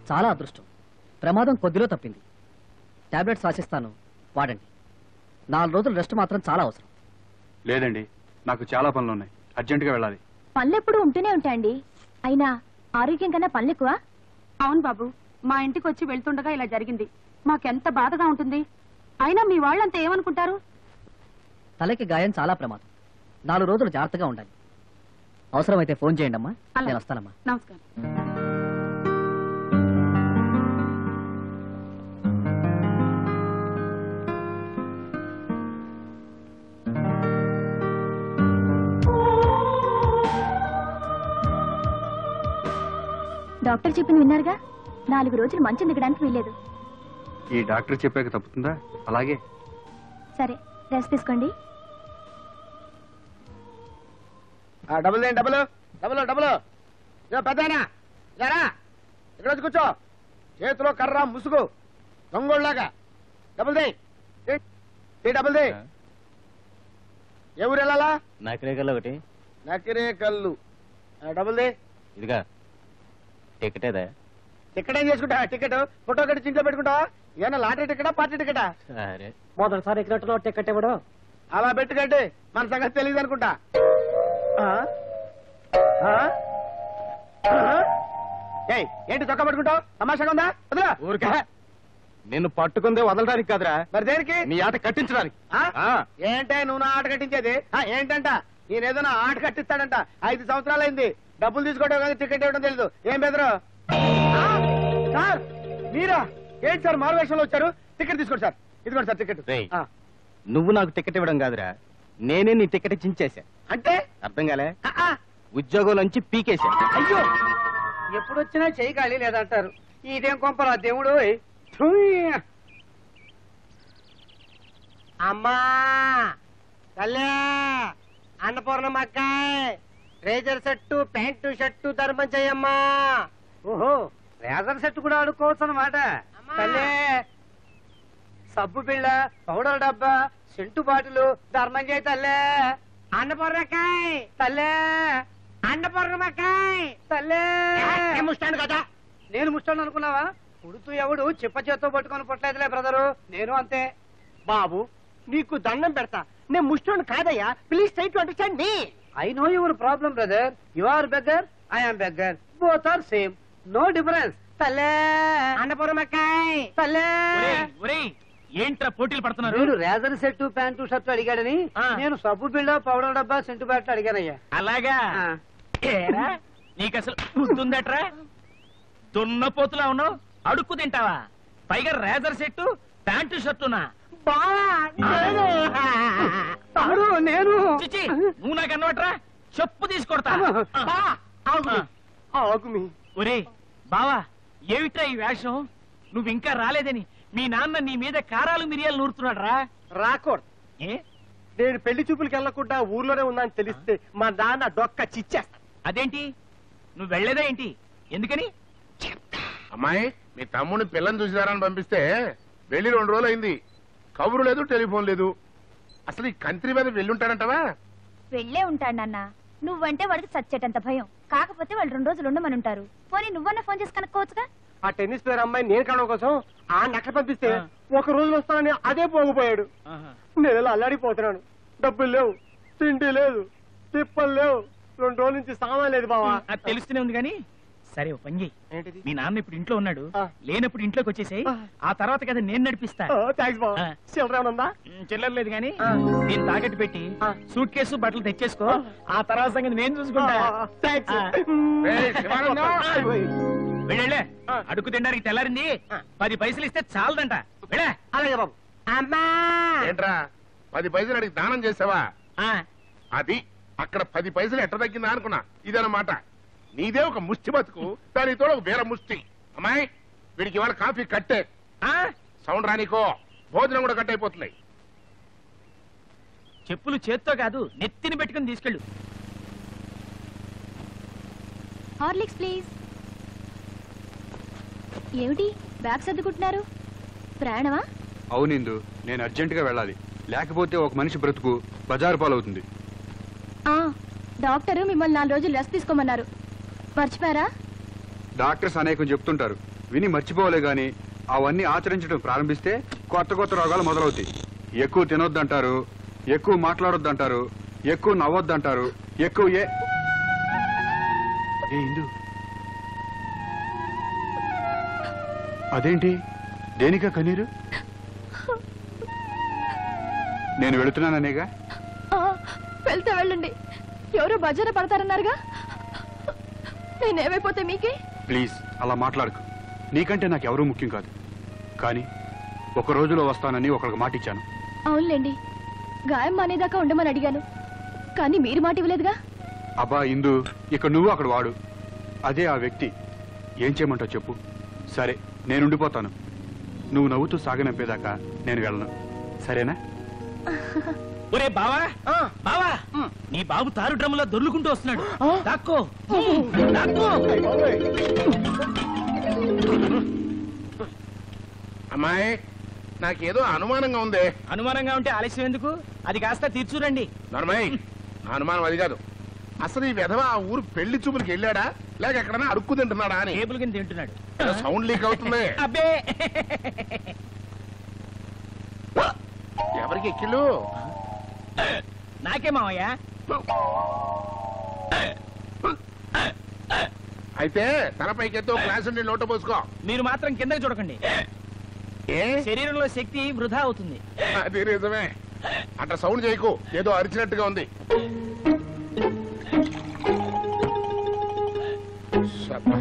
చాలా అదృష్టం ప్రమాదం కొద్దిలో తప్పింది టాబ్లెట్స్ రాసిస్తాను వాడండి నాలుగు రోజులు రెస్ట్ మాత్రం చాలా అవసరం లేదండి నాకు చాలా పనులు ఉన్నాయి అర్జెంటుగా వెళ్ళాలి పనులు ఎప్పుడు ఉంటూనే ఉంటాయండి అయినా ఆరోగ్యం కన్నా పనులు ఎక్కువ అవును బాబు మా ఇంటికి వచ్చి వెళ్తుండగా ఇలా జరిగింది మాకెంత బాధగా ఉంటుంది అయినా మీ వాళ్ళంతా ఏమనుకుంటారు తలకి గాయం చాలా ప్రమాదం నాలుగు రోజులు జాగ్రత్తగా ఉండాలి అవసరమైతే ఫోన్ చేయండి అమ్మా అలాగే. నేను వస్తానమ్మా నమస్కారం డాక్టర్ చెప్పింది విన్నారుగా నాలుగు రోజులు మంచం దిగడానికి వీల్లేదు ఈ డాక్టర్ చెప్పాక తప్పుతుందా అలాగే సరే రెస్ట్ తీసుకోండి డబుల్ దేని డబుల్ డబుల్ డబుల్ ఇదో పెద్దనా జరా ఇక్కడ వచ్చి కూర్చో చేతిలో కర్ర ముసుగు దొంగోళ్ళలాగా డబుల్ దే ఏ డబుల్ దే ఏ ఊరు వెళ్ళాలా నాకరేకల్లో ఒకటి నకిరే కల్లు ఆ, డబుల్ దే ఇదిగా టికెట్ ఏదా టికెట్ ఏం చేసుకుంటా టికెట్ ఫోటో కట్టి ఇంట్లో పెట్టుకుంటావా ఏమన్నా లాటరీ టికెటా పార్టీ టికెటా సరే మొదటిసారి ఎక్కినట్టులో టికెట్ ఇవ్వడం అలా పెట్టుకంటే మన సంగతి తెలియదు అనుకుంటా ఆ? ఆ? ఆ? ఏయ్ ఏంటి చొక్కా పట్టుకుంటావు తమాషాగా ఉందా వదిలా ఊరికే నిన్ను పట్టుకుందే వదలడానికి కాదురా మరి దేనికి నీ ఆట కట్టించడానికి ఆ? ఆ. ఏంటే నువ్వు నా ఆట కట్టించేది ఆ, ఏంటంట నేనేదో నా ఆట కట్టిస్తాడంట ఐదు సంవత్సరాలైంది డబ్బులు తీసుకోవడం కానీ టికెట్ ఇవ్వడం తెలీదు ఏం బెదరు ఆ? సార్ మీరా ఏంటి సార్ మారువేషంలో వచ్చారు టికెట్ తీసుకోండి సార్ ఇదిగోండి సార్ టికెట్ రేయ్. ఆ, నువ్వు నాకు టికెట్ ఇవ్వడం కాదురా నేనే నీ టికెట్ చించేశా అంటే అర్థం కాలే ఆ, ఆ, ఉద్యోగంలోంచి పీకేశా అయ్యో ఎప్పుడు వచ్చినా చెయ్యి ఖాళీ లేదంటారు ఇదేం కొంపరా దేవుడు థూ. అమ్మా తల్లే అన్నపూర్ణమ్మక్కాయ్ రేజర్ సెట్టు ప్యాంటు షర్టు ధర్మం చెయ్యమ్మా ఓహో రేజర్ సెట్ కూడా ఆడుకోవచ్చు అన్నమాట తల్లే సబ్బు బిళ్ళ పౌడర్ డబ్బా సెంటు బాటిలు ధర్మం చేయి తల్లే అన్నపూర్ణకాయ్ తల్లే అన్నపూర్ణమకాయ్ తల్లే ముష్టాను కదా నేను ముష్టాను అనుకున్నావా పుడుతూ ఎవడు చిప్ప చేత్తో పట్టుకొని పుట్టలేదులే బ్రదరు నేను అంతే బాబు నీకు దండం పెడతా నేను ముష్టాను కాదయ్యా please try to understand me I know your problem brother you are beggar I am beggar both are same no difference తల్లే అన్నపూర్ణమకాయ్ తల్లే ఏంట్రా పోటీలు పడుతున్నారు మీరు రేజర్ సెట్ ప్యాంటు షర్ట్ అడిగాడని ఆ. నేను సబ్బు బిళ్ళ పౌడర్ డబ్బా సెంటు బ్యాట్ అడిగానయ్యా అలాగా ఆ. ఏరా, నీకు అసలు గుర్తుందట్రా దున్నపోతులా ఉన్నావు అడుక్కు తింటావా పైగా రేజర్ సెట్టు ప్యాంటు షర్టునా తమ్ముడు, నేను చిచి నువ్వు నాకు అన్నవట్రా చెప్పు తీసుకొడతా ఆ, ఆగుమి. ఆగుమి ఒరే బావా ఏమిట్రా ఈ వేషం నువ్వు ఇంకా రాలేదని మీ నాన్న నీ మీద కారాలు మిరియాలు నూరుతున్నాడు రా రాకూడదు ఏ నేను పెళ్లి చూపులకు వెళ్లకుండా ఊర్లోనే ఉన్నాను తెలిస్తే మా నాన్న డొక్క చిచ్చేస్తా అదేంటి నువ్వు వెళ్ళలేదా ఏంటి ఎందుకని అమ్మాయి మీ తమ్ముడిని పిల్లని చూసినారని పంపిస్తే వెళ్ళి రెండు రోజులు అయింది కబురు లేదు టెలిఫోన్ లేదు అసలు ఈ కంత్రి మీద వెళ్ళుంటాడంటవా వెళ్ళే ఉంటాడు నాన్న నువ్వంటే వాడికి చచ్చేటంత భయం కాకపోతే వాళ్ళు రెండు రోజులు ఉండమని ఉంటారు పోనీ నువ్వన్నా ఫోన్ చేసి కనుక్కోవచ్చుగా ఆ టెన్నిస్ ప్లేయర్ అమ్మాయి నేను కనడం కోసం ఆ నక్క పంపిస్తే ఆ. ఒక రోజు వస్తానని అదే పోగిపోయాడు నేను ఇలా అల్లాడిపోతున్నాను డబ్బులు లేవు తిండి లేదు తిప్పలు లేవు రెండు రోజుల నుంచి సామాన్ లేదు బావా అది తెలుస్తూనే ఉంది కానీ సరే ఓ పని చెయ్యి ఏంటిది మీ నాన్న ఇప్పుడు ఇంట్లో ఉన్నాడు ఆ. లేనప్పుడు ఇంట్లోకి వచ్చేసాయి ఆ. ఆ తర్వాత కదా నేను నడిపిస్తా థ్యాంక్స్ బావా ఆ. చిల్లర ఏమైనా ఉందా ఉమ్, చిల్లరలేదు కానీ ఆ. నేను తాకట్టు పెట్టి ఆ. సూట్ కేసు బట్టలు తెచ్చేసుకో ఆ. ఆ తర్వాత సంగతి నేను చూసుకుంటా థ్యాంక్స్ ఆ. ఏయ్, శివానందం! వెళ్ళే ఆ. అడుగు తినడానికి తెల్లారింది ఆ. పది పైసలు ఇస్తే చాలదంట వెళ్ళే అలాగే బాబు అమ్మా ఏంట్రా పది పైసలు అడిగి దానం చేసావా ఆ. అది అక్కడ పది పైసలు ఎట్ట తగ్గిందా అనుకున్నా ఇదన్నమాట నీదే ఒక ముష్టి బతుకు దానితో ఒక వేరే ముష్టి అమ్మాయి వీడికి ఇవాళ కాఫీ కట్టే ఆ? సౌండ్ రానికో భోజనం కూడా కట్ అయిపోతుంది చెప్పులు చేత్తో కాదు నెత్తిని పెట్టుకుని తీసుకెళ్ళు హార్లిక్స్ ప్లీజ్ ఏమిటి బ్యాగ్ సర్దుకుంటున్నారు ప్రయాణమా అవునిందు నేను అర్జెంటుగా వెళ్ళాలి లేకపోతే ఒక మనిషి బ్రతుకు బజారు పాలవుతుంది ఆ, డాక్టరు మిమ్మల్ని నాలుగు రోజులు రెస్ట్ తీసుకోమన్నారు మర్చిపోయారా డాక్టర్స్ అనేకం చెప్తుంటారు విని మర్చిపోలే గాని అవన్నీ ఆచరించడం ప్రారంభిస్తే కొత్త కొత్త రోగాలు మొదలవుతాయి ఎక్కువ తినొద్దంటారు ఎక్కువ మాట్లాడొద్దంటారు ఎక్కువ నవ్వొద్దంటారు ఎక్కువ ఏ ఏ ఇందు అదేంటి దేనికా కన్నీరు నేను వెళుతున్నాననేగా వెళ్తే వెళ్ళండి ఎవరు బజార పడతారన్నారుగా నేనేమైపోతే మీకే ప్లీజ్ అలా మాట్లాడకు నీకంటే నాకు ఎవరూ ముఖ్యం కాదు కానీ ఒక రోజులో వస్తానని ఒకరికి మాట ఇచ్చాను అవునులేండి గాయం మానేదాకా ఉండమని అడిగాను కానీ మీరు మాట ఇవ్వలేదుగా అబ్బా ఇందు ఇక్కడ నువ్వు అక్కడ వాడు అదే ఆ వ్యక్తి ఏం చేయమంటావు చెప్పు సరే నేను ఉండిపోతాను నువ్వు నవ్వుతూ సాగనంపేదాకా నేను వెళ్ళను సరేనా ఒరే బావా బావా నీ బాబు తారు డ్రమ్ములో దొర్లుకుంటూ వస్తున్నాడు దాక్కో దాక్కో అమ్మాయి నాకేదో అనుమానంగా ఉంది అనుమానంగా ఉంటే ఆలస్యం ఎందుకు అది కాస్త తీర్చురండి నర్మయ్ నా అనుమానం అది కాదు అసలు ఈ విధవ ఆ ఊరు పెళ్లి చూపులకి వెళ్ళాడా లేక ఎక్కడన్నా అడుక్కు తింటున్నాడా అని టేబుల్ కింద తింటున్నాడు ఏదో సౌండ్ లీక్ అవుతుంది అబ్బే ఎవరికి ఎక్కిళ్ళు నాకే మావయ్య అయితే తలపైకి ఎత్తో క్లాస్ ఉండి లోట పోసుకో మీరు మాత్రం కిందకి చూడకండి ఏ శరీరంలో శక్తి వృధా అవుతుంది అది నిజమే అట్లా సౌండ్ చేయకు ఏదో అరిచినట్టుగా ఉంది సబ్బా.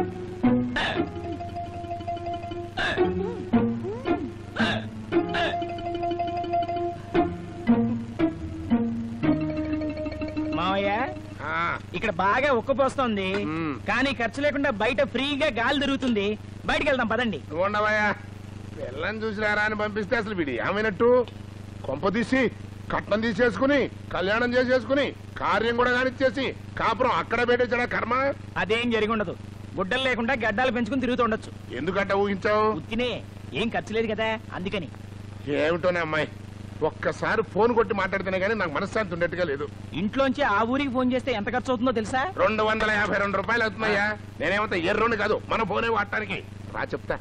మావయ్య ఆ, ఇక్కడ బాగా ఉక్కపోస్తోంది మ్మ్. కానీ ఖర్చు లేకుండా బయట ఫ్రీగా గాలి తిరుగుతుంది బయటికి వెళ్దాం పదండి నువ్వు ఉండవయ్యా పిల్లని చూసిరారా అని పంపిస్తే అసలు వీడు ఏమైనట్టు కొంప తీసి కట్నం తీసేసుకుని కళ్యాణం చేసేసుకుని కార్యం కూడా కానిచ్చేసి కాపురం అక్కడ పెట్టేసాడా కర్మ అదేం జరిగి ఉండదు గుడ్డలు లేకుండా గడ్డాలు పెంచుకుని తిరుగుతూ ఉండొచ్చు ఎందుకంటే ఊహించావు ఉత్తినే ఏం ఖర్చు లేదు కదా అందుకని ఏమిటోనే అమ్మాయి ఒక్కసారి ఫోన్ కొట్టి మాట్లాడితేనే కానీ నాకు మనశ్శాంతి ఉండేట్టుగా లేదు ఇంట్లోంచి ఆ ఊరికి ఫోన్ చేస్తే ఎంత ఖర్చు అవుతుందో తెలుసా రెండు వందల యాభై రెండు రూపాయలు అవుతున్నాయా నేనేమంతా ఎర్రోని కాదు మన ఫోనే వాడటానికి రా చెప్తా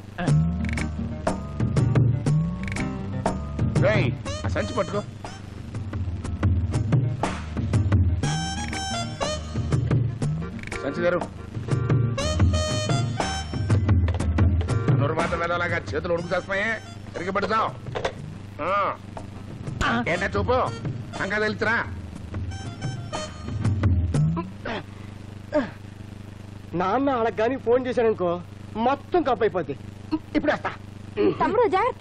రేయ్, ఆ సంచి పట్టుకో సంచి గారు నుర్వాత వెళ్ళలాగా చేతులు ఉడుకు చేస్తున్నాయే తిరిగి పడుతావు ఏంటా చూపు అంకా తెలుసురా నాన్న వాళ్ళకి కానీ ఫోన్ చేశాడనుకో మొత్తం కప్ అయిపోద్ది ఇప్పుడు వస్తా తమ్ముడు జాగ్రత్త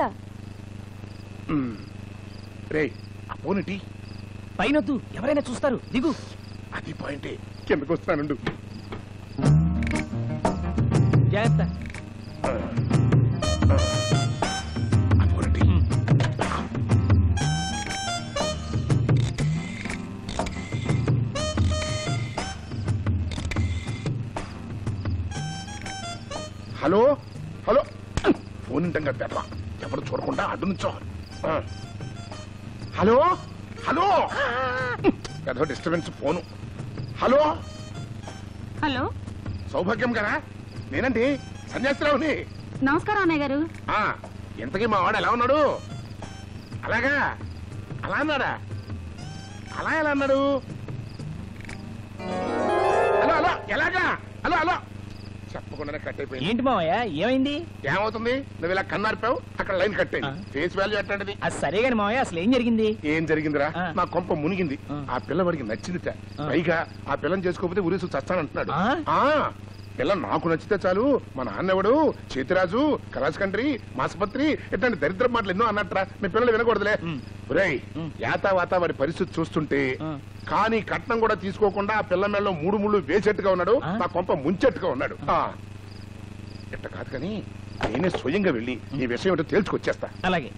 రే ఆ ఫోన్ ఇటీ పైనొద్దు ఎవరైనా చూస్తారు దిగు అది పాయింటే కిందకు వస్తానండు జాగ్రత్త ఆ ఫోన్ ఇటీ. హలో హలో ఫోన్ ఇంటంగా బెటర్ ఎవరు చూడకుండా అడ్డు నుంచో ఆ. హలో హలో ఏదో disturbance phone hello hello Saubhagyam గారా నేనండి సన్యాసిరావుని నమస్కారం అన్నయ్య గారు ఆ, ఇంతకీ మా వాడు ఎలా ఉన్నాడు అలాగా అలా అన్నాడా అలా ఎలా అన్నాడు హలో హలో ఎలాగా హలో హలో చెప్పకుండానే కట్ అయిపోయింది ఏంటి మావయ్య ఏమైంది ఏమవుతుంది నువ్వు ఇలా కన్నారిపావు అక్కడ లైన్ కట్ అయింది ఆ. ఫేస్ వాల్యూ ఎట్లాంటిది అది సరే గాని మావయ్య అసలు ఏం జరిగింది ఏం జరిగిందిరా ఆ. నా కొంప మునిగింది ఆ. ఆ పిల్లవాడికి నచ్చిందిట ఆ. పైగా ఆ పిల్లని చేసుకోకపోతే ఉరేసు చస్తానంటున్నాడు ఆ? ఆ పిల్ల నాకు నచ్చితే చాలు మా నాన్నెవడు చేతిరాజు కలాస్ కంట్రీ మాసపత్రి ఇట్లాంటి దరిద్ర మాటలు ఎన్నో అన్నట్రా మీ పిల్లలు వినకూడదులే ఉమ్. ఒరేయ్ ఉమ్. యాతా వాత వాడి పరిస్థితి చూస్తుంటే ఆ. కానీ కట్నం కూడా తీసుకోకుండా ఆ పిల్ల మెళ్ళలో మూడు ముళ్ళు వేసేట్టుగా ఉన్నాడు ఆ? నా కొంప ముంచెట్టుగా ఉన్నాడు ఆ. ఇట్ట కాదు కానీ నేనే స్వయంగా వెళ్ళి ఈ విషయం ఏంటో తేల్చుకొచ్చేస్తా అలాగే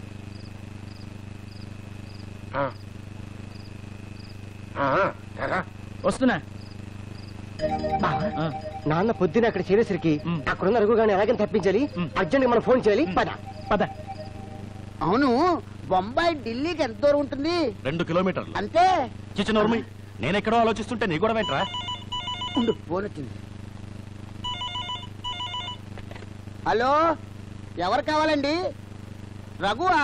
ఆ. ఆ, రా. వస్తున్నా ఆ, నాన్న పొద్దున అక్కడ చేరేసరికి మ్. అక్కడున్న అరుగు కానీ ఎలాగని తప్పించాలి మ్. అర్జెంట్ మనం ఫోన్ చేయాలి పద పద అవును బొంబాయి ఢిల్లీకి ఎంత దూరం ఉంటుంది రెండు కిలోమీటర్లు అంతే చిచ్చనోర్మి నేనెక్కడో ఆలోచిస్తుంటే నీ కూడా వెంట్రా ఉండు ఫోన్ వచ్చింది హలో ఎవరు కావాలండి రఘువా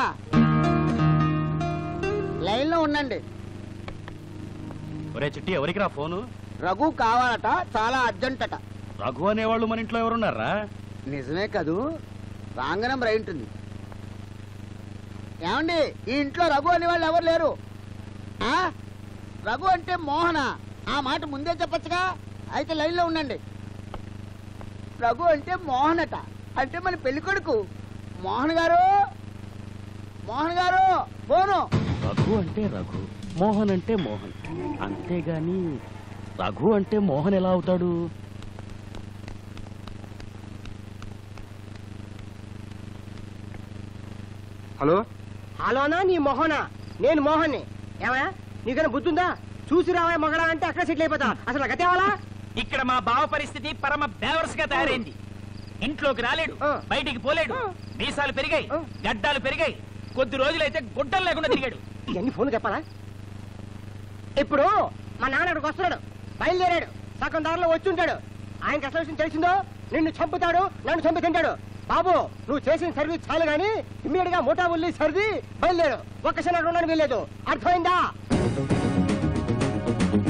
లైన్లో ఉండండి ఒరే చిట్టి ఎవరికి రా ఫోను రఘు కావాలట చాలా అర్జెంట్ అట రఘు అనేవాళ్ళు మన ఇంట్లో ఎవరున్నారా నిజమే కదూ రాంగనం రై ఉంటుంది ఏమండి ఈ ఇంట్లో రఘు అనేవాళ్ళు ఎవరు లేరు ఆ రఘు అంటే మోహన ఆ మాట ముందే చెప్పచ్చుగా అయితే లైన్లో ఉండండి రఘు అంటే మోహన్ అట అంటే మన పెళ్లి కొడుకు మోహన్ గారు మోహన్ గారు ఫోను రఘు అంటే రఘు మోహన్ అంటే మోహన్ అంతేగాని రఘు అంటే మోహన్ ఎలా అవుతాడు హలో హలోనా నీ మొహనా నేను మోహన్ని ఏమయ్యా నీకైనా బుద్ధుందా చూసి రావా మగడా అంటే అక్కడ సెటిల్ అయిపోతా అసలు గతేవాలా ఇక్కడ మా బావ పరిస్థితి పరమ బేవర్స్ గా తయారైంది ఇంట్లోకి రాలేడు ఆ. బయటికి పోలేడు ఆ. మీసాలు పెరిగాయి ఆ. గడ్డాలు పెరిగాయి కొద్ది రోజులైతే గుడ్డలు లేకుండా తిరిగాడు ఇవన్నీ ఫోన్ చెప్పాలా ఇప్పుడు మా నాన్న ఇక్కడికి వస్తున్నాడు బయలుదేరాడు సగం దారిలో వచ్చి ఉంటాడు ఆయనకి అసలు విషయం తెలిసిందో నిన్ను చంపుతాడు నన్ను చంపి తింటాడు బాబు నువ్వు చేసిన సర్వీస్ చాలు గాని ఇమ్మీడియట్ గా మోటా ఉల్లి సర్ది బయలుదేరు ఒక్కసారి రుణాన్ని వెళ్ళలేదు అర్థమైందా